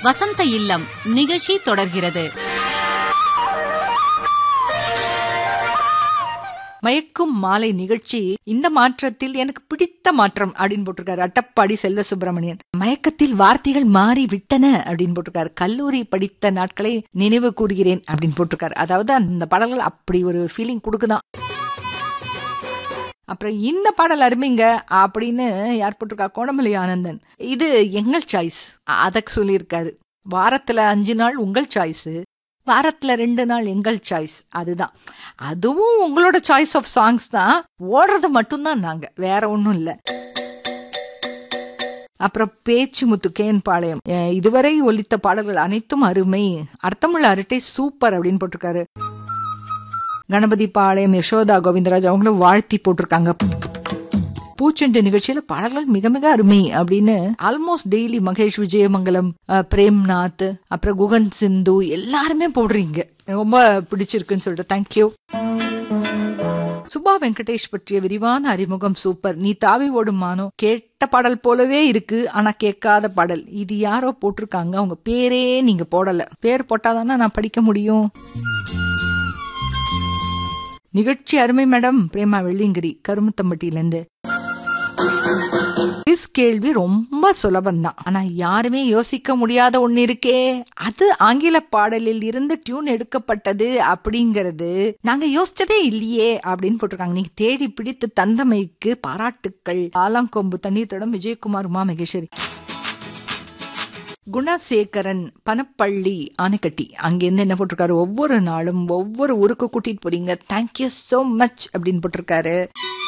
வசந்த இல்லம் நிகழ்ச்சி தொடர்கிறது மயக்கும் மாலை நிகழ்ச்சி இந்த மாற்றத்தில் எனக்கு பிடித்த மாற்றம் அப்படின்னு போட்டிருக்காரு அட்டப்பாடி செல்வ சுப்பிரமணியன் மயக்கத்தில் வார்த்தைகள் மாறி விட்டன அப்படின்னு போட்டிருக்காரு கல்லூரி படித்த நாட்களை நினைவு கூறுகிறேன் அப்படின்னு போட்டிருக்காரு அதாவது அந்த பாடல்கள் அப்படி ஒரு ஃபீலிங் கொடுக்குதான் அப்புறம் இந்த பாடல் அருமைங்க அப்படின்னு யார் போட்டிருக்கா கோணமலை ஆனந்தன் இது எங்கள் சாய்ஸ் அதை சொல்லியிருக்காரு வாரத்துல அஞ்சு நாள் உங்கள் சாய்ஸ் வாரத்துல ரெண்டு நாள் எங்கள் சாய்ஸ் அதுதான் அதுவும் உங்களோட சாய்ஸ் ஆஃப் சாங்ஸ் தான் ஓடுறது மட்டும்தான் நாங்க வேற ஒன்றும் இல்லை அப்புறம் பேச்சு முத்து கேன் பாளையம் அஹ் இதுவரை ஒலித்த பாடல்கள் அனைத்தும் அருமை அர்த்தமுள்ள அரட்டை சூப்பர் அப்படின்னு போட்டிருக்காரு கணபதி பாளையம் யசோதா கோவிந்தராஜ் அவங்களும் வாழ்த்தி போட்டிருக்காங்க பூச்செண்டு நிகழ்ச்சியில பாடல்கள் மிக மிக அருமை அப்படின்னு ஆல்மோஸ்ட் டெய்லி மகேஷ் விஜயமங்கலம் அஹ், பிரேம்நாத் அப்புறம் குகன் சிந்து எல்லாருமே போடுறீங்க ரொம்ப பிடிச்சிருக்குன்னு சொல்லிட்டு தேங்க்யூ சுபா வெங்கடேஷ் பற்றிய விரிவான அறிமுகம் சூப்பர் நீ தாவி ஓடும் மானோ கேட்ட பாடல் போலவே இருக்கு ஆனா கேட்காத பாடல் இது யாரோ போட்டிருக்காங்க அவங்க பேரே நீங்க போடல பேர் போட்டாதானே நான் படிக்க முடியும் நிகழ்ச்சி அருமை மேடம் பிரேமா வெள்ளிங்கிரி கருமுத்தம்பட்டியிலேருந்து குவிஸ் கேள்வி ரொம்ப சுலபம்தான் ஆனா யாருமே யோசிக்க முடியாத ஒண்ணு இருக்கே அது ஆங்கில பாடலில் இருந்து டியூன் எடுக்கப்பட்டது அப்படிங்கறது நாங்க யோசிச்சதே இல்லையே அப்படின்னு போட்டிருக்காங்க நீங்க தேடி பிடித்து தந்தமைக்கு பாராட்டுக்கள் ஆலாங்கொம்பு தண்ணீர் தடம் விஜயகுமார் உமா மகேஸ்வரி குணசேகரன் பனப்பள்ளி ஆனைக்கட்டி அங்கேருந்து என்ன போட்டிருக்காரு ஒவ்வொரு நாளும் ஒவ்வொரு ஊருக்கு கூட்டிட்டு போறீங்க தேங்க்யூ so மச் அப்படின்னு போட்டிருக்காரு